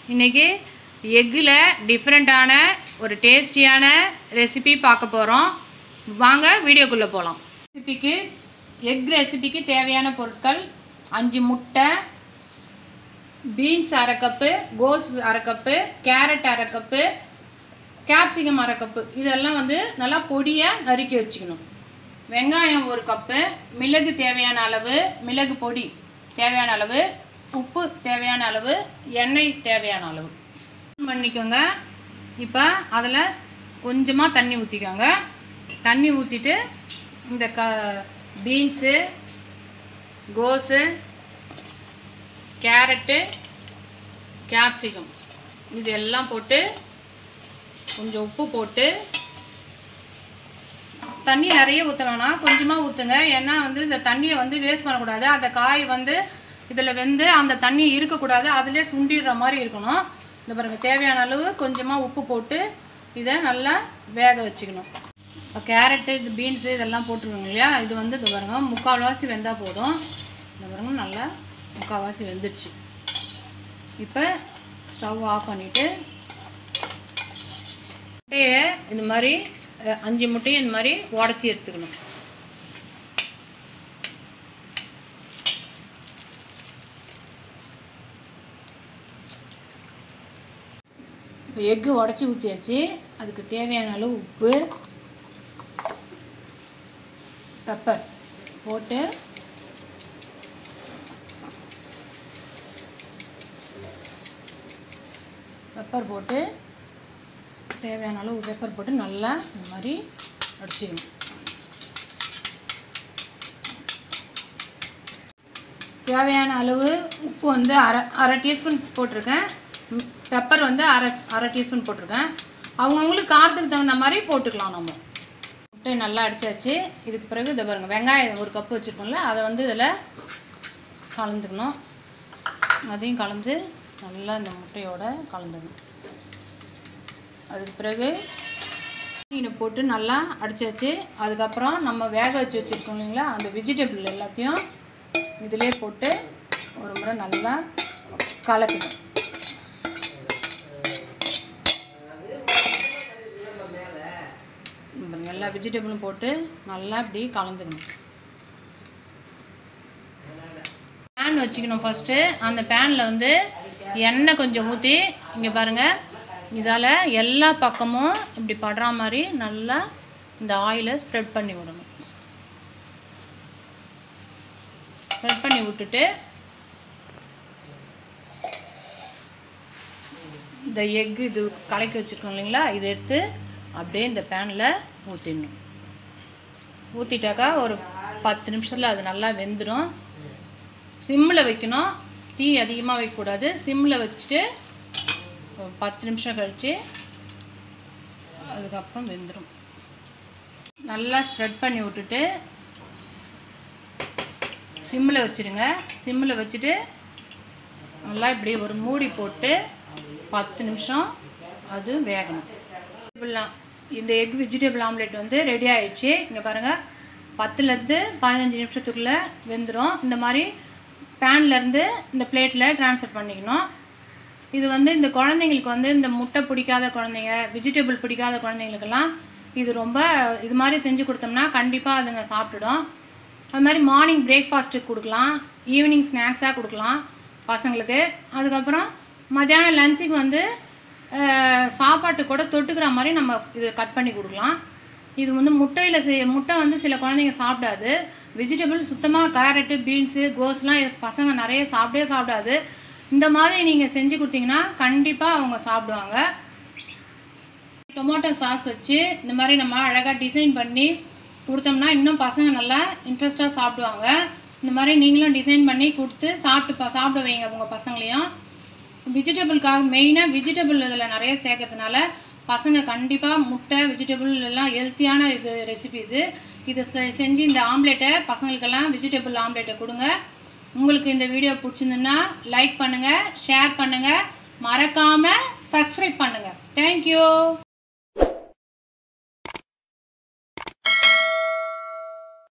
இன்றைக்கி எக்கில் டிஃப்ரெண்ட்டான ஒரு டேஸ்டியான ரெசிபி பார்க்க போகிறோம் வாங்க வீடியோக்குள்ளே போகலாம் ரெசிபிக்கு எக் ரெசிபிக்கு தேவையான பொருட்கள் அஞ்சு முட்டை பீன்ஸ் அரை கப்பு கோஸ் அரை கப்பு கேரட் அரை கப்பு கேப்சிகம் அரை கப்பு இதெல்லாம் வந்து நல்லா பொடியாக நறுக்கி வச்சுக்கணும் வெங்காயம் ஒரு கப்பு மிளகு தேவையான அளவு மிளகு பொடி தேவையான அளவு உப்பு தேவையான அளவு எண்ணெய் தேவையான அளவு பண்ணிக்கோங்க இப்போ அதில் கொஞ்சமாக தண்ணி ஊற்றிக்கோங்க தண்ணி ஊற்றிட்டு இந்த க பீன்ஸு கோஸு கேரட்டு கேப்சிகம் இது எல்லாம் போட்டு கொஞ்சம் உப்பு போட்டு தண்ணி நிறைய ஊற்ற வேணாம் கொஞ்சமாக ஊற்றுங்க ஏன்னா வந்து இந்த தண்ணியை வந்து வேஸ்ட் பண்ணக்கூடாது அந்த காய் வந்து இதில் வெந்து அந்த தண்ணி இருக்கக்கூடாது அதிலே சுண்டிடுற மாதிரி இருக்கணும் இந்த பாருங்க தேவையான அளவு கொஞ்சமாக உப்பு போட்டு இதை நல்லா வேக வச்சுக்கணும் இப்போ கேரட்டு இது பீன்ஸு இதெல்லாம் போட்டுருவோங்க இல்லையா இது வந்து இது பாருங்க முக்கால்வாசி வெந்தால் போதும் இந்த பாருங்க நல்லா முக்கால்வாசி வெந்துடுச்சு இப்போ ஸ்டவ் ஆஃப் பண்ணிவிட்டு முட்டையை இந்த மாதிரி அஹ், அஞ்சு முட்டையை இந்த மாதிரி உடச்சி எடுத்துக்கணும் இப்போ எக்கு உடச்சி ஊற்றியாச்சு அதுக்கு தேவையான அளவு உப்பு பெப்பர் போட்டு பெப்பர் போட்டு தேவையான அளவு பெப்பர் போட்டு நல்லா இந்த மாதிரி அடிச்சிக்கணும் தேவையான அளவு உப்பு வந்து அரை அரை டீஸ்பூன் போட்டிருக்கேன் ம், பெப்பர் வந்து அரை அரை டீஸ்பூன் போட்டிருக்கேன் அவங்கவுங்களுக்கு காரத்துக்கு தகுந்த மாதிரி போட்டுக்கலாம் நம்ம முட்டை நல்லா அடிச்சாச்சு இதுக்கு பிறகு இதை பாருங்க வெங்காயம் ஒரு கப்பு வச்சுருக்கோம்ல அதை வந்து இதில் கலந்துக்கணும் அதையும் கலந்து நல்லா இந்த முட்டையோட கலந்துக்கணும் அதுக்கு பிறகு மீனை போட்டு நல்லா அடிச்சாச்சு அதுக்கப்புறம் நம்ம வேக வச்சு வச்சுருக்கோம் இல்லைங்களா அந்த வெஜிடபிள் எல்லாத்தையும் இதிலே போட்டு ஒரு முறை நல்லா கலக்கணும் பாருங்க, எல்லா வெஜிடபிளும் போட்டு நல்லா இப்படி கலந்துக்கணும் பேன் வச்சுக்கணும் ஃபஸ்ட்டு அந்த பேனில் வந்து எண்ணெய் கொஞ்சம் ஊற்றி இங்கே பாருங்கள் இதால் எல்லா பக்கமும் இப்படி படுற மாதிரி நல்லா இந்த ஆயிலை ஸ்ப்ரெட் பண்ணி விடணும் ஸ்ப்ரெட் பண்ணி விட்டுட்டு இந்த எக்கு இது கலக்கி வச்சுருக்கோம் இல்லைங்களா இதை எடுத்து அப்படியே இந்த பேனில் ஊற்றிடணும் ஊற்றிட்டாக்கா ஒரு பத்து நிமிஷத்தில் அது நல்லா வெந்துடும் சிம்மில் வைக்கணும் தீ அதிகமாக வைக்கக்கூடாது சிம்மில் வச்சுட்டு ஒரு பத்து நிமிஷம் கழித்து அதுக்கப்புறம் வெந்துடும் நல்லா ஸ்ப்ரெட் பண்ணி விட்டுட்டு சிம்மில் வச்சுருங்க சிம்மில் வச்சுட்டு நல்லா இப்படி ஒரு மூடி போட்டு பத்து நிமிஷம் அது வேகணும் வெஜிடபிள்லாம் இந்த எக் வெஜிடபிள் ஆம்லெட் வந்து ரெடி ஆயிடுச்சு இங்கே பாருங்கள் பத்துலேருந்து பதினஞ்சு நிமிஷத்துக்குள்ளே வெந்துடும் இந்த மாதிரி பேன்லேருந்து இந்த பிளேட்டில் ட்ரான்ஸ்ஃபர் பண்ணிக்கணும் இது வந்து இந்த குழந்தைங்களுக்கு வந்து இந்த முட்டை பிடிக்காத குழந்தைங்க வெஜிடபிள் பிடிக்காத குழந்தைங்களுக்கெல்லாம் இது ரொம்ப இது மாதிரி செஞ்சு கொடுத்தோம்னா கண்டிப்பாக அதுங்க சாப்பிட்டுடும் அது மாதிரி மார்னிங் பிரேக்ஃபாஸ்ட்டுக்கு கொடுக்கலாம் ஈவினிங் ஸ்நாக்ஸாக கொடுக்கலாம் பசங்களுக்கு அதுக்கப்புறம் மத்தியானம் லஞ்சுக்கு வந்து அஹ், சாப்பாட்டு கூட தொட்டுக்கிற மாதிரி நம்ம இது கட் பண்ணி கொடுக்கலாம் இது வந்து முட்டையில் செய் முட்டை வந்து சில குழந்தைங்க சாப்பிடாது வெஜிடபிள் சுத்தமாக கேரட்டு பீன்ஸு கோஸ்லாம் இது பசங்க நிறைய சாப்பிடவே சாப்பிடாது இந்த மாதிரி நீங்கள் செஞ்சு கொடுத்தீங்கன்னா கண்டிப்பாக அவங்க சாப்பிடுவாங்க டொமேட்டோ சாஸ் வச்சு இந்த மாதிரி நம்ம அழகாக டிசைன் பண்ணி கொடுத்தோம்னா இன்னும் பசங்க நல்லா இன்ட்ரெஸ்ட்டாக சாப்பிடுவாங்க இந்த மாதிரி நீங்களும் டிசைன் பண்ணி கொடுத்து சாப்பிட்டு ப- சாப்பிட வைங்க உங்கள் பசங்களையும் வெஜிடபிள்காக மெயினாக வெஜிடபிள் இதில் நிறைய சேர்க்கறதுனால பசங்க கண்டிப்பாக முட்டை வெஜிடபிள் எல்லாம் ஹெல்த்தியான இது ரெசிபி இது இதை செ செஞ்சு இந்த ஆம்லேட்டை பசங்களுக்கெல்லாம் வெஜிடபிள் ஆம்லேட்டை கொடுங்க உங்களுக்கு இந்த வீடியோ பிடிச்சிருந்துன்னா லைக் பண்ணுங்கள் ஷேர் பண்ணுங்கள் மறக்காமல் சப்ஸ்கிரைப் பண்ணுங்கள் தேங்க்யூ